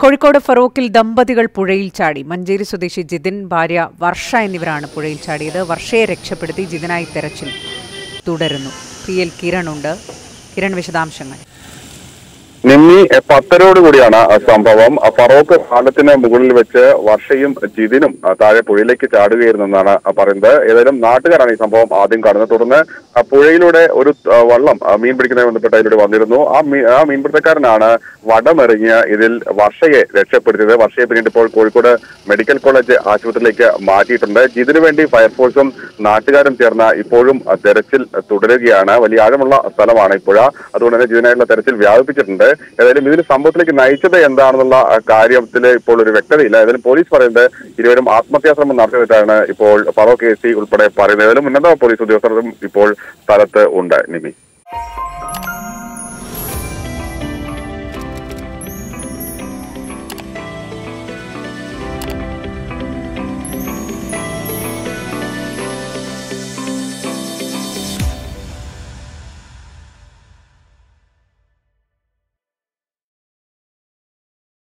കോഴിക്കോട് ഫറോക്കിൽ ദമ്പതികൾ പുഴയിൽ ചാടി മഞ്ചേരി സ്വദേശി ജിതിൻ ഭാര്യ വർഷ എന്നിവരാണ് പുഴയിൽ ചാടിയത് വർഷയെ രക്ഷപ്പെടുത്തി ജിതിനായി തെരച്ചിൽ തുടരുന്നു പി എൽ കിരൺ ഉണ്ട് കിരൺ വിശദാംശങ്ങൾ നിമ്മി പത്തരോട് കൂടിയാണ് സംഭവം ഫറോക്ക് പാലത്തിന് മുകളിൽ വെച്ച് വർഷയും ജിതിനും താഴെ പുഴയിലേക്ക് ചാടുകയായിരുന്നെന്നാണ് പറയുന്നത് ഏതായാലും നാട്ടുകാരാണ് ഈ സംഭവം ആദ്യം കാണുന്നത് തുടർന്ന് പുഴയിലൂടെ ഒരു വള്ളം മീൻ പിടിക്കുന്നതിന് ബന്ധപ്പെട്ട് അതിലൂടെ വന്നിരുന്നു ആ മീ ആ മീൻപിടുത്തക്കാരനാണ് വടമെറിഞ്ഞ് ഇതിൽ വർഷയെ രക്ഷപ്പെടുത്തിയത് വർഷയെ പിന്നീട് ഇപ്പോൾ കോഴിക്കോട് മെഡിക്കൽ കോളേജ് ആശുപത്രിയിലേക്ക് മാറ്റിയിട്ടുണ്ട് ജിതിനു വേണ്ടി ഫയർഫോഴ്സും നാട്ടുകാരും ചേർന്ന് ഇപ്പോഴും തെരച്ചിൽ തുടരുകയാണ് വലിയ ആഴമുള്ള സ്ഥലമാണ് ഈ പുഴ അതുകൊണ്ട് തന്നെ ജിതിനായിട്ടുള്ള തെരച്ചിൽ വ്യാപിപ്പിച്ചിട്ടുണ്ട് ഏതായാലും ഇതിന് സംഭവത്തിലേക്ക് നയിച്ചത് എന്താണെന്നുള്ള കാര്യത്തിൽ ഇപ്പോൾ ഒരു വ്യക്തതയില്ല ഏതായാലും പോലീസ് പറയുന്നത് ഇരുവരും ആത്മഹത്യാശ്രമം നടത്തിയതായിട്ടാണ് ഇപ്പോൾ ഫറോക്ക് എ സി ഉൾപ്പെടെ പറയുന്നത് ഏതായാലും ഉന്നത പോലീസ് ഉദ്യോഗസ്ഥരും ഇപ്പോൾ സ്ഥലത്ത് ഉണ്ട് നിമി